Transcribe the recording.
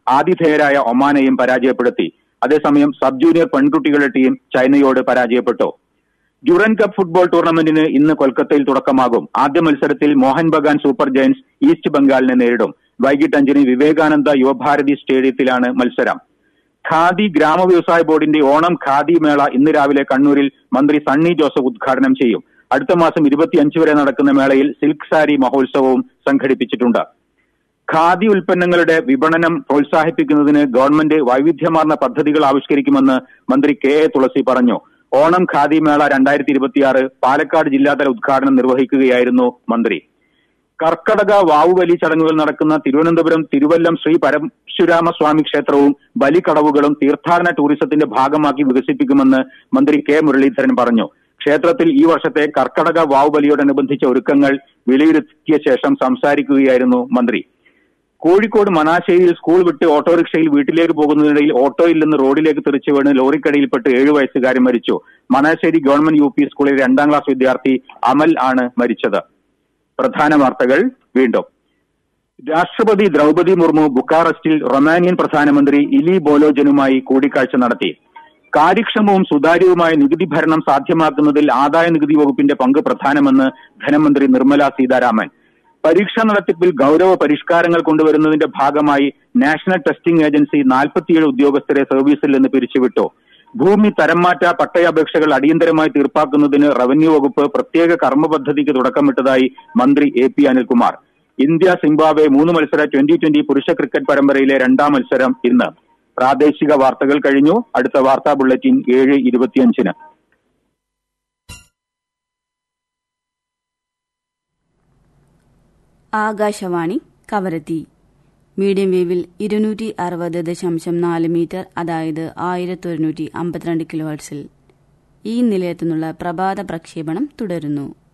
ആതിഥേയരായ ഒമാനെയും പരാജയപ്പെടുത്തി അതേസമയം സബ് ജൂനിയർ പെൺകുട്ടികളുടെ ടീം ചൈനയോട് പരാജയപ്പെട്ടു ഡ്യൂറൻ കപ്പ് ഫുട്ബോൾ ടൂർണമെന്റിന് ഇന്ന് കൊൽക്കത്തയിൽ തുടക്കമാകും ആദ്യ മത്സരത്തിൽ Mohun Bagan super giants east ബംഗാളിനെ നേരിടും വൈകിട്ട് അഞ്ചിന് വിവേകാനന്ദ യുവഭാരതി സ്റ്റേഡിയത്തിലാണ് മത്സരം ഖാദി ഗ്രാമ വ്യവസായ ബോർഡിന്റെ ഓണം ഖാദി മേള ഇന്ന് രാവിലെ കണ്ണൂരിൽ മന്ത്രി സണ്ണി ജോസഫ് ഉദ്ഘാടനം ചെയ്യും അടുത്ത മാസം ഇരുപത്തിയഞ്ച് വരെ നടക്കുന്ന മേളയിൽ സിൽക്ക് സാരി മഹോത്സവവും സംഘടിപ്പിച്ചിട്ടുണ്ട് ഖാദി ഉൽപ്പന്നങ്ങളുടെ വിപണനം പ്രോത്സാഹിപ്പിക്കുന്നതിന് ഗവൺമെന്റ് വൈവിധ്യമാർന്ന പദ്ധതികൾ ആവിഷ്കരിക്കുമെന്ന് മന്ത്രി കെ എ തുളസി പറഞ്ഞു ഓണം ഖാദി മേള രണ്ടായിരത്തി ഇരുപത്തിയാറ് പാലക്കാട് ജില്ലാതല ഉദ്ഘാടനം നിർവഹിക്കുകയായിരുന്നു മന്ത്രി കർക്കടക വാവുബലി ചടങ്ങുകൾ നടക്കുന്ന തിരുവനന്തപുരം തിരുവല്ലം ശ്രീ പരശുരാമ സ്വാമി ക്ഷേത്രവും ബലിക്കടവുകളും തീർത്ഥാടന ടൂറിസത്തിന്റെ ഭാഗമാക്കി വികസിപ്പിക്കുമെന്ന് മന്ത്രി കെ മുരളീധരൻ പറഞ്ഞു ക്ഷേത്രത്തിൽ ഈ വർഷത്തെ കർക്കടക വാവുബലിയോടനുബന്ധിച്ച ഒരുക്കങ്ങൾ വിലയിരുത്തിയ ശേഷം സംസാരിക്കുകയായിരുന്നു മന്ത്രി കോഴിക്കോട് മനാശ്ശേരിയിൽ സ്കൂൾ വിട്ട് ഓട്ടോറിക്ഷയിൽ വീട്ടിലേക്ക് പോകുന്നതിനിടയിൽ ഓട്ടോയിൽ നിന്ന് റോഡിലേക്ക് തെറിച്ചു വീണ് ലോറിക്കടിയിൽപ്പെട്ട് ഏഴു വയസ്സുകാരൻ മരിച്ചു മനാശ്ശേരി ഗവൺമെന്റ് യു പി സ്കൂളിലെ രണ്ടാം ക്ലാസ് വിദ്യാർത്ഥി അമൽ ആണ് മരിച്ചത് പ്രധാന വാർത്തകൾ വീണ്ടും രാഷ്ട്രപതി ദ്രൗപതി മുർമു ബുക്കാറസ്റ്റിൽ റൊമാനിയൻ പ്രധാനമന്ത്രി ഇലി ബോലോജനുമായി കൂടിക്കാഴ്ച നടത്തി കാര്യക്ഷമവും സുതാര്യവുമായ നികുതി ഭരണം സാധ്യമാക്കുന്നതിൽ ആദായ നികുതി വകുപ്പിന്റെ പങ്ക് പ്രധാനമെന്ന് ധനമന്ത്രി നിർമ്മല സീതാരാമൻ പരീക്ഷാ നടത്തിപ്പിൽ ഗൌരവ പരിഷ്കാരങ്ങൾ കൊണ്ടുവരുന്നതിന്റെ ഭാഗമായി നാഷണൽ ടെസ്റ്റിംഗ് ഏജൻസി നാൽപ്പത്തിയേഴ് ഉദ്യോഗസ്ഥരെ സർവീസിൽ നിന്ന് പിരിച്ചുവിട്ടു ഭൂമി തരംമാറ്റ പട്ടയാപേക്ഷകൾ അടിയന്തരമായി തീർപ്പാക്കുന്നതിന് റവന്യൂ വകുപ്പ് പ്രത്യേക കർമ്മ പദ്ധതിക്ക് തുടക്കമിട്ടതായി മന്ത്രി A P Anilkumar India Zimbabwe മൂന്ന് മത്സര ട്വന്റി ട്വന്റി പുരുഷ ക്രിക്കറ്റ് പരമ്പരയിലെ രണ്ടാം മത്സരം ഇന്ന് പ്രാദേശിക വാർത്തകൾ കഴിഞ്ഞു അടുത്ത വാർത്താ ബുള്ളറ്റിൻ ഏഴ് ഇരുപത്തിയഞ്ചിന് ആകാശവാണി കവരത്തി മീഡിയം വേവിൽ ഇരുന്നൂറ്റി അറുപത് ദശാംശം നാല് മീറ്റർ അതായത് ആയിരത്തി ഒരുന്നൂറ്റി അമ്പത്തിരണ്ട് കിലോ ഹെർട്സിൽ ഈ നിലയത്തുനിന്നുള്ള പ്രഭാത പ്രക്ഷേപണം തുടരുന്നു